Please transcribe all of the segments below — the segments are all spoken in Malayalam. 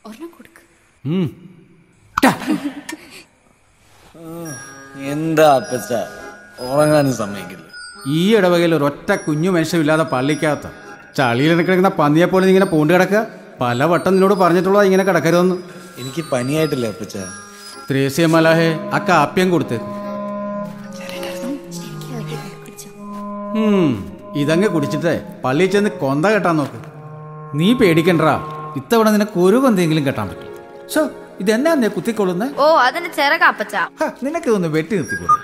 ഒരെണ്ണം കൊടുക്ക് ഉം. എന്താ അപ്പച്ച ഉറങ്ങാനും സമ്മതിക്കില്ല ഈ ഇടവകയിൽ ഒരൊറ്റ കുഞ്ഞു മനുഷ്യമില്ലാതെ പള്ളിക്കകത്ത് ചളിയിൽ കിടക്കുന്ന പന്നിയെ പോലെ നീ ഇങ്ങനെ പൂണ്ട് കിടക്കുക പല വട്ടം നിന്നോട് പറഞ്ഞിട്ടുള്ളതാ ഇങ്ങനെ കിടക്കരുതെന്ന് എനിക്ക് പനിയായിട്ടില്ല അപ്പച്ച ത്രേസ്യ മലാഹെ ആ കാപ്യം കൊടുത്ത് ഉം, ഇതങ്ങ് കുടിച്ചിട്ടേ പള്ളിയിൽ ചെന്ന് കൊന്ത കെട്ടാൻ നോക്ക് നീ പേടിക്കണ്ടാ ഇത്തവണ നിനക്ക് ഒരു കൊന്തെങ്കിലും കെട്ടാൻ പറ്റും ഷോ ഇതെന്നാ നീ കുത്തിക്കൊള്ളുന്നേ ഓ അതിന്റെ ചിറക അപ്പച്ച ഹ, നിനക്ക് ഇതൊന്ന് വെട്ടി നിർത്തിക്കൂടെ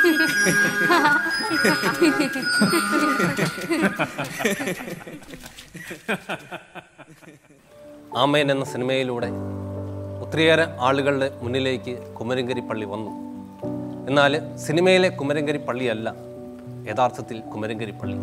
ആമയൻ എന്ന സിനിമയിലൂടെ ഒത്തിരിയേറെ ആളുകളുടെ മുന്നിലേക്ക് കുമരങ്കരി പള്ളി വന്നു എന്നാൽ സിനിമയിലെ കുമരങ്കരി പള്ളിയല്ല യഥാർത്ഥത്തിൽ കുമരങ്കരി പള്ളി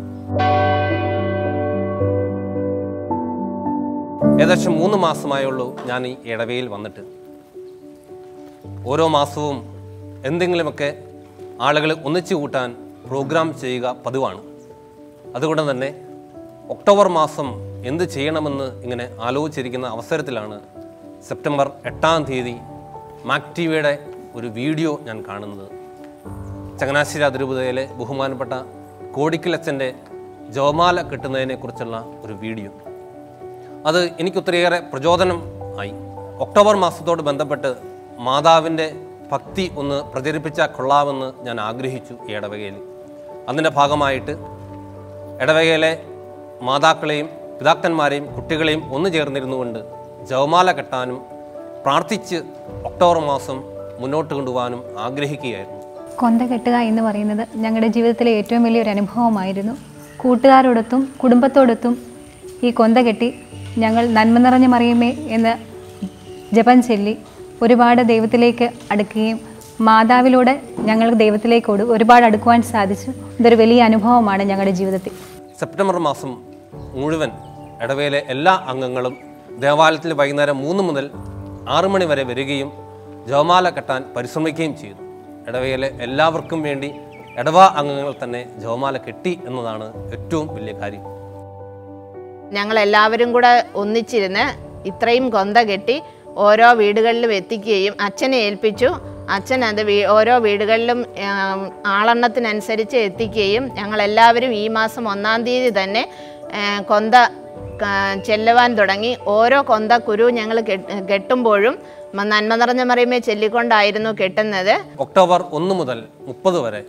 ഏകദേശം മൂന്ന് മാസമായുള്ളൂ ഞാൻ ഈ ഇടവയിൽ വന്നിട്ട് ഓരോ മാസവും എന്തെങ്കിലുമൊക്കെ ആളുകൾ ഒന്നിച്ചു കൂട്ടാൻ പ്രോഗ്രാം ചെയ്യുക പതിവാണ് അതുകൊണ്ട് തന്നെ ഒക്ടോബർ മാസം എന്ത് ചെയ്യണമെന്ന് ഇങ്ങനെ ആലോചിച്ചിരിക്കുന്ന അവസരത്തിലാണ് സെപ്റ്റംബർ എട്ടാം തീയതി മാക് ടി വിയുടെ ഒരു വീഡിയോ ഞാൻ കാണുന്നത് ചങ്ങനാശ്ശേരി അതിരൂപതയിലെ ബഹുമാനപ്പെട്ട കോടിക്കലച്ചൻ്റെ ജവമാല കിട്ടുന്നതിനെക്കുറിച്ചുള്ള ഒരു വീഡിയോ അത് എനിക്കൊത്തിരിയേറെ പ്രചോദനം ആയി ഒക്ടോബർ മാസത്തോട് ബന്ധപ്പെട്ട് മാതാവിൻ്റെ ഭക്തി ഒന്ന് പ്രചരിപ്പിച്ചാൽ കൊള്ളാമെന്ന് ഞാൻ ആഗ്രഹിച്ചു ഈ ഇടവകയിൽ അതിൻ്റെ ഭാഗമായിട്ട് ഇടവകയിലെ മാതാക്കളെയും പിതാക്കന്മാരെയും കുട്ടികളെയും ഒന്നു ചേർന്നിരുന്നുകൊണ്ട് ജവമാല കെട്ടാനും പ്രാർത്ഥിച്ച് ഒക്ടോബർ മാസം മുന്നോട്ട് കൊണ്ടുപോകാനും ആഗ്രഹിക്കുകയായിരുന്നു കൊന്ത കെട്ടുക എന്ന് പറയുന്നത് ഞങ്ങളുടെ ജീവിതത്തിലെ ഏറ്റവും വലിയൊരു അനുഭവമായിരുന്നു കൂട്ടുകാരോടൊത്തും കുടുംബത്തോടൊത്തും ഈ കൊന്ത കെട്ടി ഞങ്ങൾ നന്മ നിറഞ്ഞ മറിയമേ എന്ന് ജപം ചൊല്ലി ഒരുപാട് ദൈവത്തിലേക്ക് അടുക്കുകയും മാതാവിലൂടെ ഞങ്ങൾക്ക് ദൈവത്തിലേക്കോട് ഒരുപാട് അടുക്കുവാൻ സാധിച്ചു ഇതൊരു വലിയ അനുഭവമാണ് ഞങ്ങളുടെ ജീവിതത്തിൽ സെപ്റ്റംബർ മാസം മുഴുവൻ ഇടവയിലെ എല്ലാ അംഗങ്ങളും ദേവാലയത്തിൽ വൈകുന്നേരം മൂന്ന് മുതൽ ആറ് മണി വരെ വരികയും ജവമാല കെട്ടാൻ പരിശ്രമിക്കുകയും ചെയ്തു ഇടവയിലെ എല്ലാവർക്കും വേണ്ടി ഇടവ അംഗങ്ങൾ തന്നെ ജവമാല കെട്ടി എന്നതാണ് ഏറ്റവും വലിയ കാര്യം ഞങ്ങൾ എല്ലാവരും കൂടെ ഒന്നിച്ചിരുന്ന് ഇത്രയും കൊന്ത കെട്ടി ഓരോ വീടുകളിലും എത്തിക്കുകയും അച്ഛനെ ഏൽപ്പിച്ചു അച്ഛൻ അത് വീ- ഓരോ വീടുകളിലും ആം, ആളെണ്ണത്തിനനുസരിച്ച് എത്തിക്കുകയും ഞങ്ങളെല്ലാവരും ഈ മാസം ഒന്നാം തീയതി തന്നെ ആ, കൊന്ത ക- ചെല്ലുവാൻ തുടങ്ങി ഓരോ കൊന്ത കുരു ഞങ്ങൾ കെട്ടുമ്പോഴും മ- നന്മ നിറഞ്ഞ മറിയുമേ ചൊല്ലിക്കൊണ്ടായിരുന്നു കെട്ടുന്നത് ഒക്ടോബർ ഒന്ന് മുതൽ മുപ്പത് വരെ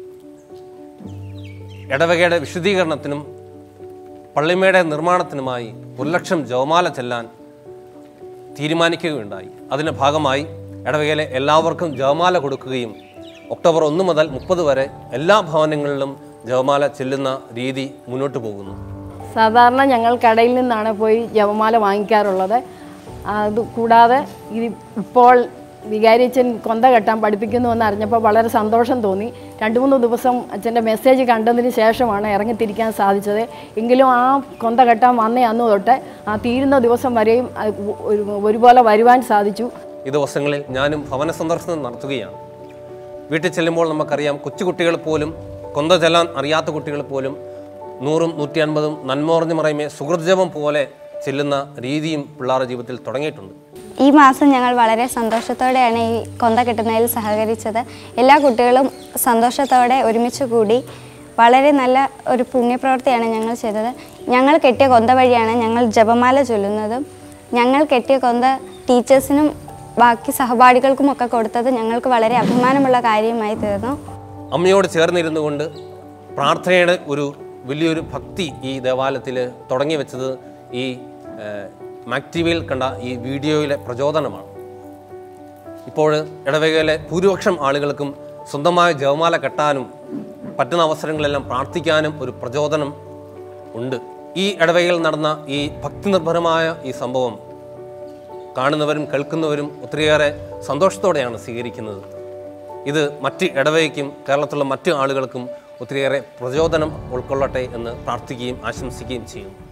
ഇടവകയുടെ വിശുദ്ധീകരണത്തിനും പള്ളിമയുടെ നിർമ്മാണത്തിനുമായി ഒരു ലക്ഷം ജവമാല ചെല്ലാൻ തീരുമാനിക്കുകയുണ്ടായി അതിൻ്റെ ഭാഗമായി ഇടവകയിലെ എല്ലാവർക്കും ജവമാല കൊടുക്കുകയും ഒക്ടോബർ ഒന്ന് മുതൽ മുപ്പത് വരെ എല്ലാ ഭവനങ്ങളിലും ജവമാല ചെല്ലുന്ന രീതി മുന്നോട്ട് പോകുന്നു സാധാരണ ഞങ്ങൾ കടയിൽ നിന്നാണ് പോയി ജപമാല വാങ്ങിക്കാറുള്ളത് അത് കൂടാതെ ഇത് ഇപ്പോൾ വികാരിയച്ഛൻ കൊന്ത കെട്ടാൻ പഠിപ്പിക്കുന്നു എന്ന് അറിഞ്ഞപ്പോൾ വളരെ സന്തോഷം തോന്നി രണ്ട് മൂന്ന് ദിവസം അച്ഛൻ്റെ മെസ്സേജ് കണ്ടതിന് ശേഷമാണ് ഇറങ്ങിത്തിരിക്കാൻ സാധിച്ചത് എങ്കിലും ആ കൊന്ത കെട്ടാൻ വന്നേ അന്ന് തൊട്ട് ആ തീരുന്ന ദിവസം വരെയും അത് ഒരു- ഒരുപോലെ വരുവാൻ സാധിച്ചു ഈ ദിവസങ്ങളിൽ ഞാനും ഭവന സന്ദർശനം നടത്തുകയാണ് വീട്ടിൽ ചെല്ലുമ്പോൾ നമുക്കറിയാം കൊച്ചുകുട്ടികൾ പോലും കൊന്ത ചെല്ലാൻ അറിയാത്ത കുട്ടികൾ പോലും നൂറും നൂറ്റി അൻപതും നന്മോർഞ്ഞു മറയുമേ സുഹൃദ്ജപം പോലെ ചെല്ലുന്ന രീതിയും പിള്ളേരുടെ ജീവിതത്തിൽ തുടങ്ങിയിട്ടുണ്ട് ഈ മാസം ഞങ്ങൾ വളരെ സന്തോഷത്തോടെയാണ് ഈ കൊന്ത കെട്ടുന്നതിൽ സഹകരിച്ചത് എല്ലാ കുട്ടികളും സന്തോഷത്തോടെ ഒരുമിച്ച് കൂടി വളരെ നല്ല ഒരു പുണ്യപ്രവൃത്തിയാണ് ഞങ്ങൾ ചെയ്തത് ഞങ്ങൾ കെട്ടിയ കൊന്ത വഴിയാണ് ഞങ്ങൾ ജപമാല ചൊല്ലുന്നതും ഞങ്ങൾ കെട്ടിയ കൊന്ത ടീച്ചേഴ്സിനും ബാക്കി സഹപാഠികൾക്കുമൊക്കെ കൊടുത്തത് ഞങ്ങൾക്ക് വളരെ അഭിമാനമുള്ള കാര്യമായി തീർന്നു അമ്മയോട് ചേർന്നിരുന്നു കൊണ്ട് പ്രാർത്ഥനയുടെ ഒരു വലിയൊരു ഭക്തി ഈ ദേവാലയത്തിൽ തുടങ്ങി വെച്ചത് ഈ മാക് ടി വിയിൽ കണ്ട ഈ വീഡിയോയിലെ പ്രചോദനമാണ് ഇപ്പോൾ ഇടവകയിലെ ഭൂരിപക്ഷം ആളുകൾക്കും സ്വന്തമായ ജവമാല കെട്ടാനും പറ്റുന്ന അവസരങ്ങളെല്ലാം പ്രാർത്ഥിക്കാനും ഒരു പ്രചോദനം ഉണ്ട് ഈ ഇടവകയിൽ നടന്ന ഈ ഭക്തി നിർഭരമായ ഈ സംഭവം കാണുന്നവരും കേൾക്കുന്നവരും ഒത്തിരിയേറെ സന്തോഷത്തോടെയാണ് സ്വീകരിക്കുന്നത് ഇത് മറ്റ് ഇടവകയ്ക്കും കേരളത്തിലുള്ള മറ്റ് ആളുകൾക്കും ഒത്തിരിയേറെ പ്രചോദനം ഉൾക്കൊള്ളട്ടെ എന്ന് പ്രാർത്ഥിക്കുകയും ആശംസിക്കുകയും ചെയ്യുന്നു